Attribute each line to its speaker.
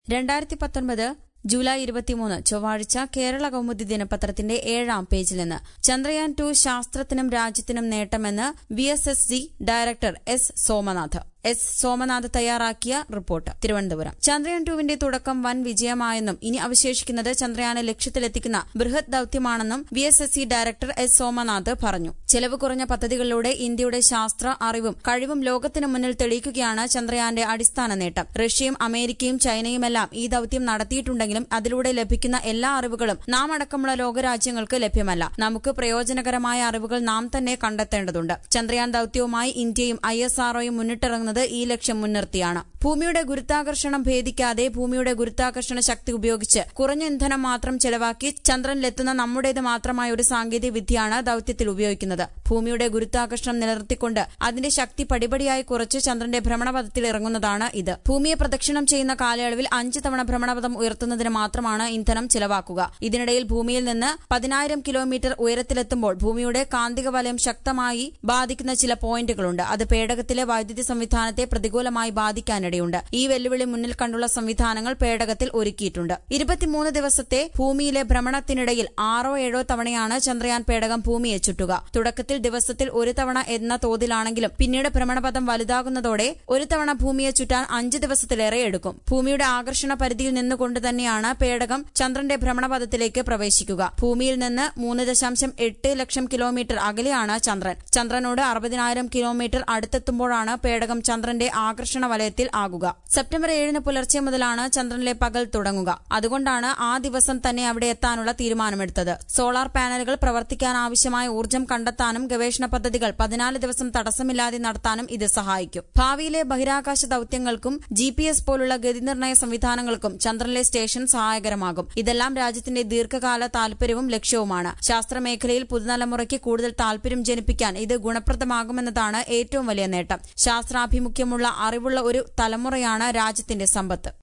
Speaker 1: രണ്ടായിരത്തി പത്തൊൻപത് ജൂലൈ ഇരുപത്തിമൂന്ന് ചൊവ്വാഴ്ച കേരള കൗമുദി ദിനപത്രത്തിന്റെ ഏഴാം പേജിൽ നിന്ന് ചന്ദ്രയാൻ ടു ശാസ്ത്രത്തിനും രാജ്യത്തിനും നേട്ടമെന്ന് V S S C director S Somanath S Somanath തയ്യാറാക്കിയ റിപ്പോർട്ട് തിരുവനന്തപുരം ചന്ദ്രയാൻ ടുവിന്റെ തുടക്കം വൻ വിജയമായെന്നും ഇനി അവശേഷിക്കുന്നത് ചന്ദ്രയാനെ ലക്ഷ്യത്തിലെത്തിക്കുന്ന ബൃഹത് ദൌത്യമാണെന്നും V S S C director S Somanath പറഞ്ഞു ചെലവ് കുറഞ്ഞ പദ്ധതികളിലൂടെ ഇന്ത്യയുടെ ശാസ്ത്ര അറിവും കഴിവും ലോകത്തിന് മുന്നിൽ തെളിയിക്കുകയാണ് ചന്ദ്രയാന്റെ അടിസ്ഥാന നേട്ടം റഷ്യയും അമേരിക്കയും ചൈനയുമെല്ലാം ഈ ദൌത്യം നടത്തിയിട്ടുണ്ടെങ്കിലും അതിലൂടെ ലഭിക്കുന്ന എല്ലാ അറിവുകളും നാം അടക്കമുള്ള ലോകരാജ്യങ്ങൾക്ക് ലഭ്യമല്ല നമുക്ക് പ്രയോജനകരമായ അറിവുകൾ നാം തന്നെ കണ്ടെത്തേണ്ടതുണ്ട് ചന്ദ്രയാൻ ദൌത്യവുമായി ഇന്ത്യയും ഐ എസ് ആർഒയും മുന്നിട്ടിറങ്ങുന്നത് ഈ ലക്ഷ്യം മുൻനിർത്തിയാണ് ഭൂമിയുടെ ഗുരുത്വാകർഷണം ഭേദിക്കാതെ ഭൂമിയുടെ ഗുരുത്വാകർഷണ ശക്തി ഉപയോഗിച്ച് കുറഞ്ഞ ഇന്ധനം മാത്രം ചെലവാക്കി ചന്ദ്രനിലെത്തുന്ന നമ്മുടേത് മാത്രമായ ഒരു സാങ്കേതിക വിദ്യയാണ് ദൌത്യത്തിൽ ഉപയോഗിക്കുന്നത് ഭൂമിയുടെ ഗുരുത്വാകർഷണം നിലനിർത്തിക്കൊണ്ട് അതിന്റെ ശക്തി പടിപടിയായി കുറച്ച് ചന്ദ്രന്റെ ഭ്രമണപഥത്തിൽ ഇറങ്ങുന്നതാണ് ഇത് ഭൂമിയെ പ്രദക്ഷിണം ചെയ്യുന്ന കാലയളവിൽ അഞ്ച് തവണ ഭ്രമണപഥം ഉയർത്തുന്നതിന് മാത്രമാണ് ഇന്ധനം ചിലവാക്കുക ഇതിനിടയിൽ ഭൂമിയിൽ നിന്ന് പതിനായിരം കിലോമീറ്റർ ഉയരത്തിലെത്തുമ്പോൾ ഭൂമിയുടെ കാന്തിക വലയം ശക്തമായി ബാധിക്കുന്ന ചില പോയിന്റുകളുണ്ട് അത് പേടകത്തിലെ വൈദ്യുതി സംവിധാനത്തെ പ്രതികൂലമായി ബാധിക്കാനിടയുണ്ട് ഈ വെല്ലുവിളി മുന്നിൽ കണ്ടുള്ള സംവിധാനങ്ങൾ പേടകത്തിൽ ഒരുക്കിയിട്ടുണ്ട് ഇരുപത്തിമൂന്ന് ദിവസത്തെ ഭൂമിയിലെ ഭ്രമണത്തിനിടയിൽ ആറോ ഏഴോ തവണയാണ് ചന്ദ്രയാൻ പേടകം ഭൂമിയെ ചുറ്റുക തുടക്കത്തിൽ ദിവസത്തിൽ ഒരു തവണ എന്ന തോതിലാണെങ്കിലും പിന്നീട് ഭ്രമണപഥം വലുതാകുന്നതോടെ ഒരു തവണ ഭൂമിയെ ചുറ്റാൻ അഞ്ച് ദിവസത്തിലേറെ എടുക്കും ഭൂമിയുടെ ആകർഷണ പരിധിയിൽ നിന്നുകൊണ്ട് തന്നെയാണ് പേടകം ചന്ദ്രന്റെ ഭ്രമണപഥത്തിലേക്ക് പ്രവേശിക്കുക ഭൂമിയിൽ നിന്ന് മൂന്ന് ദശാംശം എട്ട് ലക്ഷം കിലോമീറ്റർ അകലെയാണ് ചന്ദ്രൻ ചന്ദ്രനോട് അറുപതിനായിരം കിലോമീറ്റർ അടുത്തെത്തുമ്പോഴാണ് പേടകം ചന്ദ്രന്റെ ആകർഷണ വലയത്തിൽ ആകുക സെപ്റ്റംബർ ഏഴിന് പുലർച്ചെ മുതലാണ് ചന്ദ്രനിലെ പകൽ തുടങ്ങുക അതുകൊണ്ടാണ് ആ ദിവസം തന്നെ അവിടെ എത്താനുള്ള തീരുമാനമെടുത്തത് സോളാർ പാനലുകൾ പ്രവർത്തിക്കാൻ ആവശ്യമായ ഊർജ്ജം കണ്ടെത്താനും ഗവേഷണ പദ്ധതികൾ പതിനാല് ദിവസം തടസ്സമില്ലാതെ നടത്താനും ഇത് സഹായിക്കും ഭാവിയിലെ ബഹിരാകാശ ദൌത്യങ്ങൾക്കും ജി പി എസ് പോലുള്ള ഗതിനിർണയ സംവിധാനങ്ങൾക്കും ചന്ദ്രനിലെ സ്റ്റേഷൻ സഹായകരമാകും ഇതെല്ലാം രാജ്യത്തിന്റെ ദീർഘകാല താൽപര്യവും ലക്ഷ്യവുമാണ് ശാസ്ത്രമേഖലയിൽ പുതുതലമുറയ്ക്ക് കൂടുതൽ താൽപര്യം ജനിപ്പിക്കാൻ ഇത് ഗുണപ്രദമാകുമെന്നതാണ് ഏറ്റവും വലിയ നേട്ടം ശാസ്ത്രാഭിമുഖ്യമുള്ള അറിവുള്ള ഒരു തലമുറയാണ് രാജ്യത്തിന്റെ സമ്പത്ത്